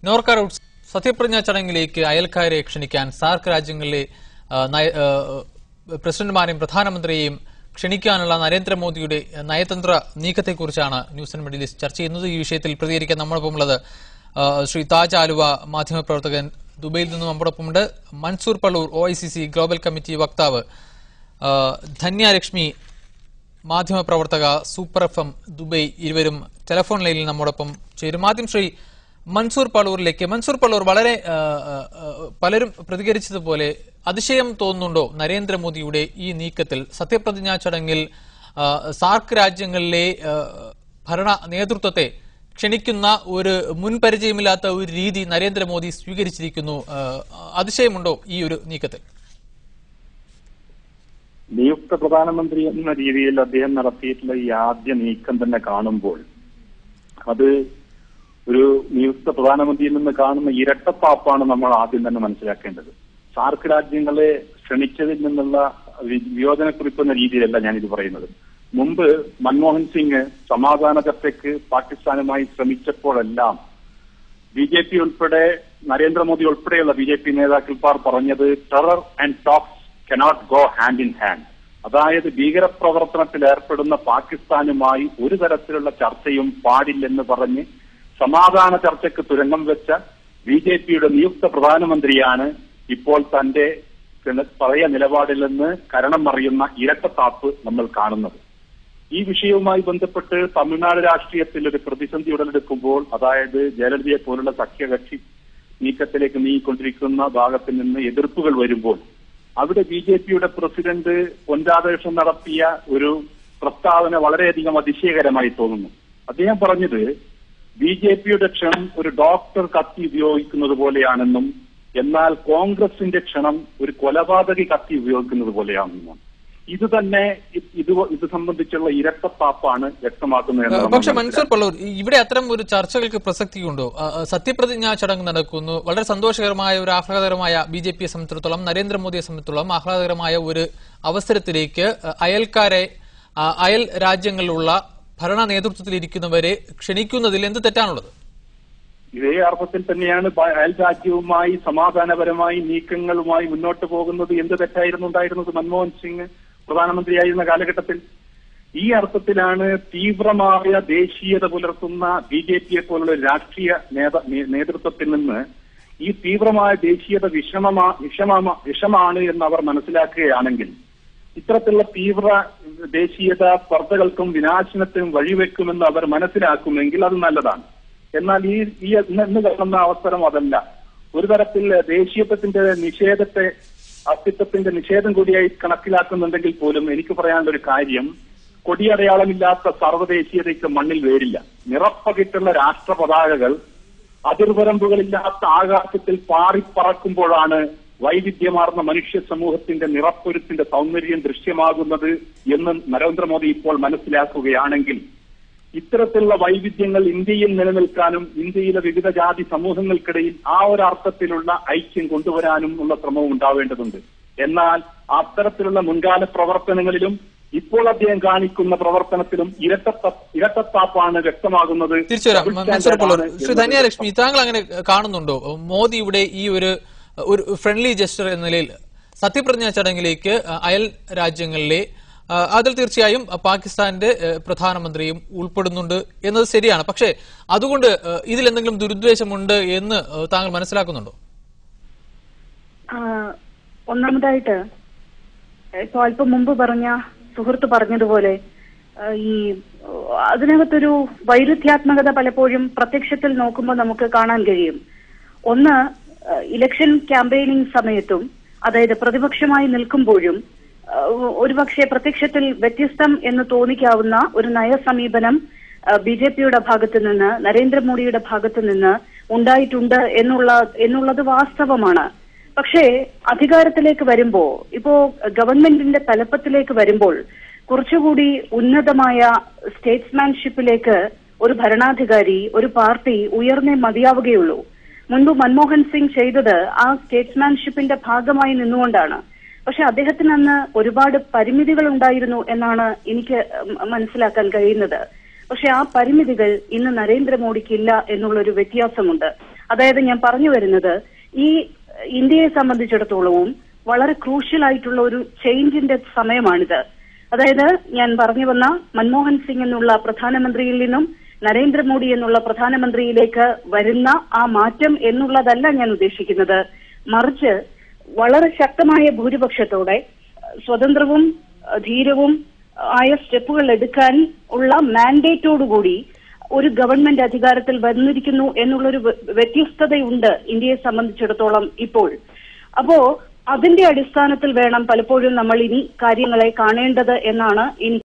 Norka Roots സത്യപ്രതിജ്ഞാ ചടങ്ങിലേക്ക് അയൽക്കാരെ ക്ഷണിക്കാൻ സാർക്ക് രാജ്യങ്ങളിലെ ആ, നയ- ആ, പ്രസിഡന്റുമാരെയും പ്രധാനമന്ത്രിയെയും ക്ഷണിക്കാനുള്ള നരേന്ദ്രമോദിയുടെ നയതന്ത്ര നീക്കത്തെക്കുറിച്ചാണ് ന്യൂസ് ആൻഡ് മിഡിൽ ഈസ്റ്റ് ചർച്ച ചെയ്യുന്നത് ഈ വിഷയത്തിൽ പ്രതികരിക്കാൻ നമ്മോടൊപ്പം ഉള്ളത് ആ, ശ്രീ താജ് ആലുവ മാധ്യമപ്രവർത്തകൻ ദുബൈയിൽ നിന്നും നമ്മോടൊപ്പമുണ്ട് Mansoor Palloor O I C C global committee വക്താവ് ആ, ധന്യ ലക്ഷ്മി മാധ്യമപ്രവർത്തക സൂപ്പർ എഫ് എം ദുബൈ ഇരുവരും ടെലിഫോൺ ലൈനിൽ നമ്മോടൊപ്പം ചേരും ആദ്യം ശ്രീ മൻസൂർ പളൂറിലേക്ക് മൻസൂർ പളൂർ വളരെ ആ, ആ, ആ, പലരും പ്രതികരിച്ചതുപോലെ അതിശയം തോന്നുന്നുണ്ടോ നരേന്ദ്രമോദിയുടെ ഈ നീക്കത്തിൽ സത്യപ്രതിജ്ഞാ ചടങ്ങിൽ ആ, സാർക്ക് രാജ്യങ്ങളിലെ ആ, ഭരണ നേതൃത്വത്തെ ക്ഷണിക്കുന്ന ഒരു മുൻപരിചയമില്ലാത്ത ഒരു രീതി നരേന്ദ്രമോദി സ്വീകരിച്ചിരിക്കുന്നു ആ, അതിശയമുണ്ടോ ഈ ഒരു നീക്കത്തിൽ നിയുക്ത പ്രധാനമന്ത്രി എന്ന രീതിയിൽ അദ്ദേഹം നടത്തിയിട്ടുള്ള ഈ ആദ്യ നീക്കം തന്നെ കാണുമ്പോൾ അത് ഒരു നിയുക്ത പ്രധാനമന്ത്രിയിൽ നിന്ന് കാണുന്ന ഇരട്ടപ്പാപ്പാണ് നമ്മൾ ആദ്യം തന്നെ മനസ്സിലാക്കേണ്ടത് സാർക്ക് രാജ്യങ്ങളെ ക്ഷണിച്ചതിൽ നിന്നുള്ള വി- വിയോജനക്കുറിപ്പ് എന്ന രീതിയിലല്ല ഞാനിത് പറയുന്നത് മുമ്പ് മൻമോഹൻ സിംഗ് സമാധാന ചർച്ചയ്ക്ക് പാകിസ്ഥാനുമായി ശ്രമിച്ചപ്പോഴെല്ലാം ബി ജെ പി ഉൾപ്പെടെ നരേന്ദ്രമോദി ഉൾപ്പെടെയുള്ള ബി ജെ പി നേതാക്കന്മാർ പറഞ്ഞത് terror and talks cannot go hand in hand അതായത് ഭീകരപ്രവർത്തനത്തിൽ ഏർപ്പെടുന്ന പാകിസ്ഥാനുമായി ഒരു തരത്തിലുള്ള ചർച്ചയും പാടില്ലെന്ന് പറഞ്ഞ് സമാധാന ചർച്ചയ്ക്ക് തുരങ്കം വെച്ച ബി ജെ പിയുടെ നിയുക്ത പ്രധാനമന്ത്രിയാണ് ഇപ്പോൾ തന്റെ പഴയ നിലപാടിൽ നിന്ന് കരണം മറിയുന്ന ഇരട്ടത്താപ്പ് നമ്മൾ കാണുന്നത് ഈ വിഷയവുമായി ബന്ധപ്പെട്ട് തമിഴ്നാട് രാഷ്ട്രീയത്തിൽ ഒരു പ്രതിസന്ധി ഉടലെടുക്കുമ്പോൾ അതായത് ജയലളിതയെ പോലുള്ള സഖ്യകക്ഷി നീക്കത്തിലേക്ക് നീങ്ങിക്കൊണ്ടിരിക്കുന്ന ഭാഗത്ത് നിന്ന് എതിർപ്പുകൾ വരുമ്പോൾ അവിടെ ബി ജെ പിയുടെ പ്രസിഡന്റ് പൊൻരാധാകൃഷ്ണൻ നടത്തിയ ഒരു പ്രസ്താവന വളരെയധികം അതിശയകരമായി തോന്നുന്നു അദ്ദേഹം പറഞ്ഞത് ബി ജെ പിയുടെ ക്ഷണം ഒരു ഡോക്ടർ കത്തി ഉപയോഗിക്കുന്നത് പോലെയാണെന്നും എന്നാൽ കോൺഗ്രസിന്റെ ക്ഷണം ഒരു കൊലപാതകി കത്തി ഉപയോഗിക്കുന്നത് പോലെയാണെന്നും ഇത് തന്നെ ഇ- ഇത് ഇത് സംബന്ധിച്ചുള്ള ഇരട്ടത്താപ്പാണ് വ്യക്തമാക്കുന്നത് എന്ന് നമ്മൾ പക്ഷെ മൻസൂർ മനസ്സിലാക്കണം. പള്ളൂർ ഇവിടെ അത്തരം ഒരു ചർച്ചകൾക്ക് പ്രസക്തിയുണ്ടോ ആ, ആ, സത്യപ്രതിജ്ഞാ ചടങ്ങ് നടക്കുന്നു വളരെ സന്തോഷകരമായ ഒരു ആഹ്ലാദകരമായ ബി ജെ പിയെ സംബന്ധിച്ചിടത്തോളം നരേന്ദ്രമോദിയെ സംബന്ധിച്ചിടത്തോളം ആഹ്ലാദകരമായ ഒരു അവസരത്തിലേക്ക് ആ, അയൽക്കാരെ ആ, അയൽ രാജ്യങ്ങളിലുള്ള ഭരണ നേതൃത്വത്തിലിരിക്കുന്നവരെ ക്ഷണിക്കുന്നതിൽ എന്ത് തെറ്റാണുള്ളത് ഇതേ അർത്ഥത്തിൽ തന്നെയാണ് ബ- അയൽ രാജ്യവുമായി സമാധാനപരമായി നീക്കങ്ങളുമായി മുന്നോട്ട് പോകുന്നത് എന്ത് തെറ്റായിരുന്നു ഉണ്ടായിരുന്നത് മൻമോഹൻ സിംഗ് പ്രധാനമന്ത്രിയായിരുന്ന കാലഘട്ടത്തിൽ ഈ അർത്ഥത്തിലാണ് തീവ്രമായ ദേശീയത പുലർത്തുന്ന ബി ജെ പിയെ പോലുള്ള ഒരു രാഷ്ട്രീയ നേത- നേ- നേതൃത്വത്തിൽ നിന്ന് ഈ തീവ്രമായ ദേശീയത വിഷമമാ വിഷമ വിഷമാണ് എന്ന് അവർ മനസ്സിലാക്കുകയാണെങ്കിൽ ഇത്തരത്തിലുള്ള തീവ്ര ദേശീയത സ്പർദ്ധകൾക്കും വിനാശനത്തിനും വഴിവെക്കുമെന്ന് അവർ മനസ്സിലാക്കുമെങ്കിൽ അത് നല്ലതാണ് എന്നാൽ ഈ ഈ ഇന്ന് ഇന്ന് കാണുന്ന അവസരം അതല്ല ഒരു തരത്തിൽ ദേശീയത്വത്തിന്റെ നിഷേധത്തെ അസ്തിത്വത്തിന്റെ നിഷേധം കൂടിയായി കണക്കിലാക്കുന്നുണ്ടെങ്കിൽ പോലും എനിക്ക് പറയാനുള്ള ഒരു കാര്യം കൊടിയടയാളമില്ലാത്ത സർവ്വദേശീയതയ്ക്ക് മണ്ണിൽ വേരില്ല നിറപ്പകിട്ടുള്ള രാഷ്ട്ര പതാകകൾ അതിർവരമ്പുകളില്ലാത്ത ആകാശത്തിൽ പാറിപ്പറക്കുമ്പോഴാണ് വൈവിധ്യമാർന്ന മനുഷ്യ സമൂഹത്തിന്റെ നിറപ്പൊരുത്തിന്റെ സൗന്ദര്യം ദൃശ്യമാകുന്നത് എന്ന് നരേന്ദ്രമോദി ഇപ്പോൾ മനസ്സിലാക്കുകയാണെങ്കിൽ ഇത്തരത്തിലുള്ള വൈവിധ്യങ്ങൾ ഇന്ത്യയിൽ നിലനിൽക്കാനും ഇന്ത്യയിലെ വിവിധ ജാതി സമൂഹങ്ങൾക്കിടയിൽ ആ ഒരു അർത്ഥത്തിലുള്ള ഐക്യം കൊണ്ടുവരാനും ഉള്ള ശ്രമവും ഉണ്ടാവേണ്ടതുണ്ട് എന്നാൽ അത്തരത്തിലുള്ള മുൻകാല പ്രവർത്തനങ്ങളിലും ഇപ്പോൾ അദ്ദേഹം കാണിക്കുന്ന പ്രവർത്തനത്തിലും ഇരട്ടത്ത ഇരട്ടത്താപ്പാണ് വ്യക്തമാകുന്നത് തിരിച്ചുവരാം Double മൻസൂർ standard പള്ളൂർ ആണ് ശ്രീ ധന്യലക്ഷ്മി താങ്കൾ അങ്ങനെ കാണുന്നുണ്ടോ മോദിയുടെ ഈ ഒരു ഒരു ഫ്രണ്ട്ലി ജസ്റ്റർ എന്ന നിലയിൽ സത്യപ്രതിജ്ഞാ ചടങ്ങിലേക്ക് അയൽ രാജ്യങ്ങളിലെ ആ, അതിൽ തീർച്ചയായും പാകിസ്ഥാന്റെ ഏ, പ്രധാനമന്ത്രിയും ഉൾപ്പെടുന്നുണ്ട് എന്നത് ശരിയാണ് പക്ഷേ അതുകൊണ്ട് ഏ, ഇതിൽ എന്തെങ്കിലും ദുരുദ്ദേശമുണ്ട് എന്ന് ഏ, താങ്കൾ മനസ്സിലാക്കുന്നുണ്ടോ ആ, ഒന്നാമതായിട്ട് ഇപ്പൊ അല്പം മുമ്പ് പറഞ്ഞ സുഹൃത്ത് പറഞ്ഞതുപോലെ ആ, ഈ ആ, അതിനകത്തൊരു വൈരുദ്ധ്യാത്മകത പലപ്പോഴും പ്രത്യക്ഷത്തിൽ നോക്കുമ്പോൾ നമുക്ക് കാണാൻ കഴിയും ഒന്ന് ആ, ഇലക്ഷൻ ക്യാമ്പയിനിങ് സമയത്തും അതായത് പ്രതിപക്ഷമായി നിൽക്കുമ്പോഴും ആ, ഒരുപക്ഷെ പ്രത്യക്ഷത്തിൽ വ്യത്യസ്തം എന്ന് തോന്നിക്കാവുന്ന ഒരു നയസമീപനം ബി ജെ പിയുടെ ഭാഗത്ത് നിന്ന് നരേന്ദ്രമോദിയുടെ ഭാഗത്ത് നിന്ന് ഉണ്ടായിട്ടുണ്ട് എന്നുള്ള എന്നുള്ളത് വാസ്തവമാണ് പക്ഷേ അധികാരത്തിലേക്ക് വരുമ്പോ ഇപ്പോ ഗവൺമെന്റിന്റെ തലപ്പത്തിലേക്ക് വരുമ്പോൾ കുറച്ചുകൂടി ഉന്നതമായ സ്റ്റേറ്റ്സ്മാൻഷിപ്പിലേക്ക് ഒരു ഭരണാധികാരി ഒരു പാർട്ടി ഉയർന്നേ മതിയാവുകയുള്ളൂ മുൻപ് മൻമോഹൻ സിംഗ് ചെയ്തത് ആ സ്റ്റേറ്റ്സ്മാൻഷിപ്പിന്റെ ഭാഗമായി നിന്നുകൊണ്ടാണ് പക്ഷെ അദ്ദേഹത്തിന് അന്ന് ഒരുപാട് പരിമിതികൾ ഉണ്ടായിരുന്നു എന്നാണ് എനിക്ക് ഉം, മനസ്സിലാക്കാൻ കഴിയുന്നത് പക്ഷെ ആ പരിമിതികൾ ഇന്ന് നരേന്ദ്രമോദിക്ക് ഇല്ല എന്നുള്ളൊരു വ്യത്യാസമുണ്ട് അതായത് ഞാൻ പറഞ്ഞു വരുന്നത് ഈ ഇന്ത്യയെ സംബന്ധിച്ചിടത്തോളവും വളരെ ക്രൂഷ്യൽ ആയിട്ടുള്ള ഒരു ചേഞ്ചിന്റെ സമയമാണിത് അതായത് ഞാൻ പറഞ്ഞു വന്ന മൻമോഹൻ സിംഗ് എന്നുള്ള പ്രധാനമന്ത്രിയിൽ നിന്നും നരേന്ദ്രമോദി എന്നുള്ള പ്രധാനമന്ത്രിയിലേക്ക് വരുന്ന ആ മാറ്റം എന്നുള്ളതല്ല ഞാൻ ഉദ്ദേശിക്കുന്നത് മറിച്ച് വളരെ ശക്തമായ ഭൂരിപക്ഷത്തോടെ സ്വതന്ത്രവും അഹ് ധീരവും ആയ സ്റ്റെപ്പുകൾ എടുക്കാൻ ഉള്ള മാൻഡേറ്റോടുകൂടി ഒരു ഗവൺമെന്റ് അധികാരത്തിൽ വന്നിരിക്കുന്നു എന്നുള്ളൊരു വ്യ- വ്യത്യസ്തതയുണ്ട് ഇന്ത്യയെ സംബന്ധിച്ചിടത്തോളം ഇപ്പോൾ അപ്പോ അതിന്റെ അടിസ്ഥാനത്തിൽ വേണം പലപ്പോഴും നമ്മൾ ഇനി കാര്യങ്ങളെ കാണേണ്ടത് എന്നാണ് എനിക്ക്